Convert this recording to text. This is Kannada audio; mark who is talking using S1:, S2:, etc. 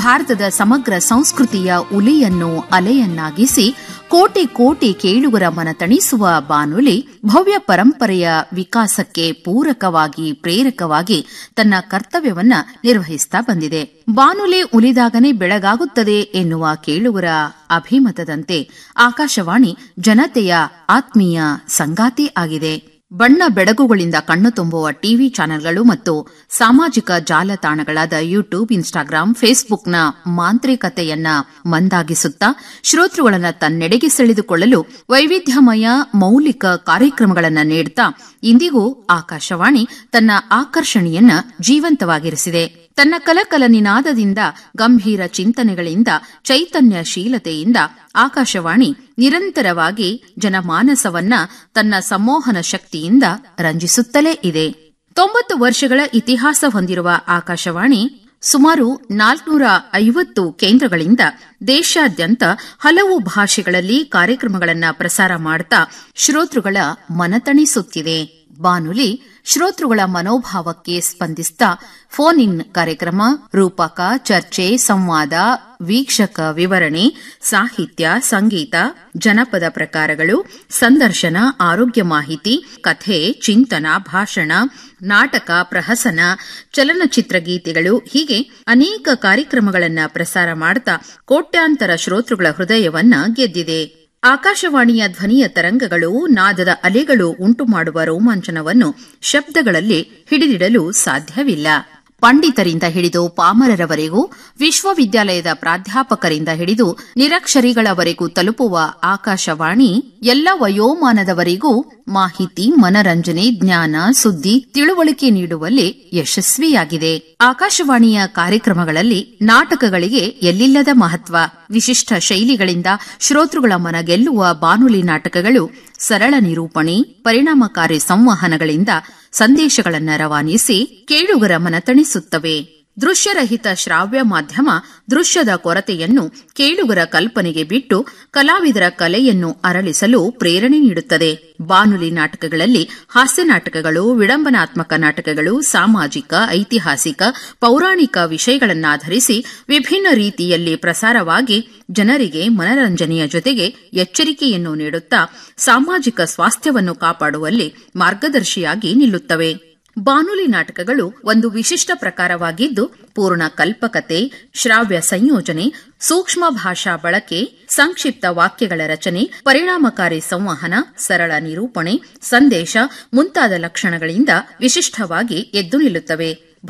S1: ಭಾರತದ ಸಮಗ್ರ ಸಂಸ್ಕೃತಿಯ ಉಲಿಯನ್ನು ಅಲೆಯನ್ನಾಗಿಸಿ ಕೋಟಿ ಕೋಟಿ ಕೇಳುಗರ ಮನತಣಿಸುವ ಬಾನುಲಿ ಭವ್ಯ ಪರಂಪರೆಯ ವಿಕಾಸಕ್ಕೆ ಪೂರಕವಾಗಿ ಪ್ರೇರಕವಾಗಿ ತನ್ನ ಕರ್ತವ್ಯವನ್ನ ನಿರ್ವಹಿಸ್ತಾ ಬಂದಿದೆ ಬಾನುಲಿ ಉಲಿದಾಗನೇ ಬೆಳಗಾಗುತ್ತದೆ ಎನ್ನುವ ಕೇಳುಗರ ಅಭಿಮತದಂತೆ ಆಕಾಶವಾಣಿ ಜನತೆಯ ಆತ್ಮೀಯ ಸಂಗಾತಿ ಆಗಿದೆ ಬಣ್ಣ ಬೆಳಗುಗಳಿಂದ ಕಣ್ಣು ತುಂಬುವ ಟಿವಿ ಚಾನೆಲ್ಗಳು ಮತ್ತು ಸಾಮಾಜಿಕ ಜಾಲತಾಣಗಳಾದ ಯೂಟ್ಯೂಬ್ ಇನ್ಸ್ಟಾಗ್ರಾಂ ಫೇಸ್ಬುಕ್ನ ಮಾಂತ್ರಿಕತೆಯನ್ನ ಮಂದಾಗಿಸುತ್ತಾ ಶ್ರೋತೃಗಳನ್ನ ತನ್ನೆಡೆಗೆ ಸೆಳೆದುಕೊಳ್ಳಲು ವೈವಿಧ್ಯಮಯ ಮೌಲಿಕ ಕಾರ್ಯಕ್ರಮಗಳನ್ನು ನೀಡುತ್ತಾ ಇಂದಿಗೂ ಆಕಾಶವಾಣಿ ತನ್ನ ಆಕರ್ಷಣೆಯನ್ನ ಜೀವಂತವಾಗಿರಿಸಿದೆ ತನ್ನ ಕಲಕಲ ನಿನಾದದಿಂದ ಗಂಭೀರ ಚಿಂತನೆಗಳಿಂದ ಚೈತನ್ಯಶೀಲತೆಯಿಂದ ಆಕಾಶವಾಣಿ ನಿರಂತರವಾಗಿ ಜನಮಾನಸವನ್ನ ತನ್ನ ಸಂಮೋಹನ ಶಕ್ತಿಯಿಂದ ರಂಜಿಸುತ್ತಲೇ ಇದೆ ತೊಂಬತ್ತು ವರ್ಷಗಳ ಇತಿಹಾಸ ಹೊಂದಿರುವ ಆಕಾಶವಾಣಿ ಸುಮಾರು ನಾಲ್ಕುನೂರ ಐವತ್ತು ಕೇಂದ್ರಗಳಿಂದ ದೇಶಾದ್ಯಂತ ಹಲವು ಭಾಷೆಗಳಲ್ಲಿ ಕಾರ್ಯಕ್ರಮಗಳನ್ನು ಪ್ರಸಾರ ಮಾಡುತ್ತಾ ಶ್ರೋತೃಗಳ ಮನತಣಿಸುತ್ತಿದೆ ಬಾನುಲಿ ಶ್ರೋತೃಗಳ ಮನೋಭಾವಕ್ಕೆ ಸ್ಪಂದಿಸ್ತಾ ಫೋನ್ ಇನ್ ಕಾರ್ಯಕ್ರಮ ರೂಪಕ ಚರ್ಚೆ ಸಂವಾದ ವೀಕ್ಷಕ ವಿವರಣೆ ಸಾಹಿತ್ಯ ಸಂಗೀತ ಜನಪದ ಪ್ರಕಾರಗಳು ಸಂದರ್ಶನ ಆರೋಗ್ಯ ಮಾಹಿತಿ ಕಥೆ ಚಿಂತನ ಭಾಷಣ ನಾಟಕ ಪ್ರಹಸನ ಚಲನಚಿತ್ರ ಗೀತೆಗಳು ಹೀಗೆ ಅನೇಕ ಕಾರ್ಯಕ್ರಮಗಳನ್ನು ಪ್ರಸಾರ ಮಾಡುತ್ತಾ ಕೋಟ್ಯಾಂತರ ಶ್ರೋತೃಗಳ ಹೃದಯವನ್ನ ಗೆದ್ದಿದೆ ಆಕಾಶವಾಣಿಯ ಧ್ವನಿಯ ತರಂಗಗಳು ನಾದದ ಅಲೆಗಳು ಉಂಟುಮಾಡುವ ರೋಮಾಂಚನವನ್ನು ಶಬ್ದಗಳಲ್ಲಿ ಹಿಡಿದಿಡಲು ಸಾಧ್ಯವಿಲ್ಲ ಪಂಡಿತರಿಂದ ಹಿಡಿದು ಪಾಮರರವರೆಗೂ ವಿಶ್ವವಿದ್ಯಾಲಯದ ಪ್ರಾಧ್ಯಾಪಕರಿಂದ ಹಿಡಿದು ನಿರಕ್ಷರಿಗಳವರೆಗೂ ತಲುಪುವ ಆಕಾಶವಾಣಿ ಎಲ್ಲ ವಯೋಮಾನದವರೆಗೂ ಮಾಹಿತಿ ಮನರಂಜನೆ ಜ್ಞಾನ ಸುದ್ದಿ ತಿಳುವಳಿಕೆ ನೀಡುವಲ್ಲಿ ಯಶಸ್ವಿಯಾಗಿದೆ ಆಕಾಶವಾಣಿಯ ಕಾರ್ಯಕ್ರಮಗಳಲ್ಲಿ ನಾಟಕಗಳಿಗೆ ಎಲ್ಲಿಲ್ಲದ ಮಹತ್ವ ವಿಶಿಷ್ಟ ಶೈಲಿಗಳಿಂದ ಶ್ರೋತೃಗಳ ಮನ ಗೆಲ್ಲುವ ಬಾನುಲಿ ನಾಟಕಗಳು ಸರಳ ನಿರೂಪಣೆ ಪರಿಣಾಮಕಾರಿ ಸಂವಹನಗಳಿಂದ ಸಂದೇಶಗಳನ್ನು ರವಾನಿಸಿ ಕೇಳುಗರ ಮನತಣಿಸುತ್ತವೆ ದೃಶ್ಯರಹಿತ ಶ್ರಾವ್ಯ ಮಾಧ್ಯಮ ದೃಶ್ಯದ ಕೊರತೆಯನ್ನು ಕೇಳುಗರ ಕಲ್ಪನೆಗೆ ಬಿಟ್ಟು ಕಲಾವಿದರ ಕಲೆಯನ್ನು ಅರಳಿಸಲು ಪ್ರೇರಣೆ ನೀಡುತ್ತದೆ ಬಾನುಲಿ ನಾಟಕಗಳಲ್ಲಿ ಹಾಸ್ಯ ನಾಟಕಗಳು ವಿಡಂಬನಾತ್ಮಕ ನಾಟಕಗಳು ಸಾಮಾಜಿಕ ಐತಿಹಾಸಿಕ ಪೌರಾಣಿಕ ವಿಷಯಗಳನ್ನಾಧರಿಸಿ ವಿಭಿನ್ನ ರೀತಿಯಲ್ಲಿ ಪ್ರಸಾರವಾಗಿ ಜನರಿಗೆ ಮನರಂಜನೆಯ ಜೊತೆಗೆ ಎಚ್ಚರಿಕೆಯನ್ನು ನೀಡುತ್ತಾ ಸಾಮಾಜಿಕ ಸ್ವಾಸ್ಥ್ಯವನ್ನು ಕಾಪಾಡುವಲ್ಲಿ ಮಾರ್ಗದರ್ಶಿಯಾಗಿ ನಿಲ್ಲುತ್ತವೆ ಬಾನುಲಿ ನಾಟಕಗಳು ಒಂದು ವಿಶಿಷ್ಟ ಪ್ರಕಾರವಾಗಿದ್ದು ಪೂರ್ಣ ಕಲ್ಪಕತೆ ಶ್ರಾವ್ಯ ಸಂಯೋಜನೆ ಸೂಕ್ಷ್ಮ ಭಾಷಾ ಬಳಕೆ ಸಂಕ್ಷಿಪ್ತ ವಾಕ್ಯಗಳ ರಚನೆ ಪರಿಣಾಮಕಾರಿ ಸಂವಹನ ಸರಳ ನಿರೂಪಣೆ ಸಂದೇಶ ಮುಂತಾದ ಲಕ್ಷಣಗಳಿಂದ ವಿಶಿಷ್ಟವಾಗಿ ಎದ್ದು ನಿಲ್ಲುತ್ತವೆ